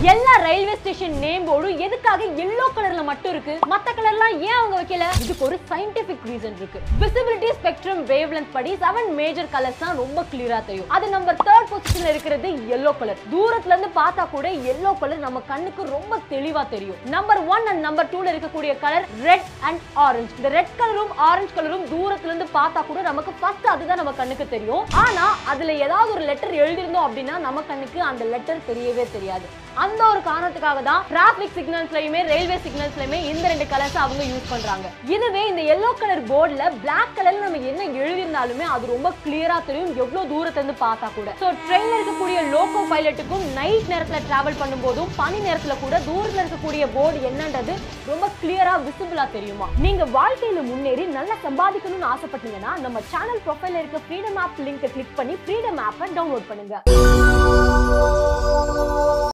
எல்லா railway station name போர்டும் எதுக்காக yellow கலர்ல மட்டும் இருக்கு மத்த கலர்லாம் ஏன் அவங்க வைக்கல இதுக்கு ஒரு சயின்டிபிக் ரீசன் இருக்கு விசிபிலிட்டி ஸ்பெக்ட்ரம் வேவ் லென்த் படி செவன் மேஜர் கலர்ஸ் தான் ரொம்ப கிளியரா தெரியும் அது நம்பர் தேர்ட் பொசிஷன்ல இருக்கிறது எல்லோ கலர் தூரத்துல இருந்து பார்த்தா கூட எல்லோ கலர் நம்ம கண்ணுக்கு ரொம்ப தெளிவா தெரியும் நம்பர் ஒன் அண்ட் நம்பர் டூல இருக்கக்கூடிய கலர் ரெட் அண்ட் ஆரஞ்சு இந்த ரெட் கலரும் ஆரஞ்சு கலரும் தூரத்துல இருந்து பார்த்தா கூட நமக்கு ஃபர்ஸ்ட் அதுதான் நம்ம கண்ணுக்கு தெரியும் ஆனா அதுல ஏதாவது ஒரு லெட்டர் எழுதிருந்தோம் அப்படின்னா நம்ம கண்ணுக்கு அந்த லெட்டர் தெரியவே தெரியாது அந்த ஒரு காரணத்துக்காக தான் டிராபிக் சிக்னல்ஸ்லயுமே ரயில்வே சிக்னல்ஸ்லயுமே இந்த ரெண்டு கலர்ஸ் அவங்க யூஸ் பண்றாங்க இதுவே இந்த எல்லோ கலர் போர்டுல Black கலர்ல நம்ம என்ன எழுதியிருந்தாலுமே அது ரொம்ப கிளியரா தெரியும் எவ்வளவு தூரத்துல இருந்து பார்த்தா கூட சோ ட்ரெயின்ல இருக்கக்கூடிய லோக்கோ பைலட்டுக்கும் நைட் நேரத்துல டிராவல் பண்ணும்போதும் பனி நேரத்துல கூட தூரத்துல இருக்கக்கூடிய போர்டு என்னன்றது ரொம்ப கிளியரா விசிபிளா தெரியுமா நீங்க வாழ்க்கையில முன்னேறி நல்லா சம்பாதிக்கணும்னு ஆசைப்பட்டீங்கன்னா நம்ம சேனல் ப்ரொஃபைல்ல இருக்க ஃப்ரீடம் ஆப் லிங்கை கிளிக் பண்ணி ஃப்ரீடம் ஆப்பை டவுன்லோட் பண்ணுங்க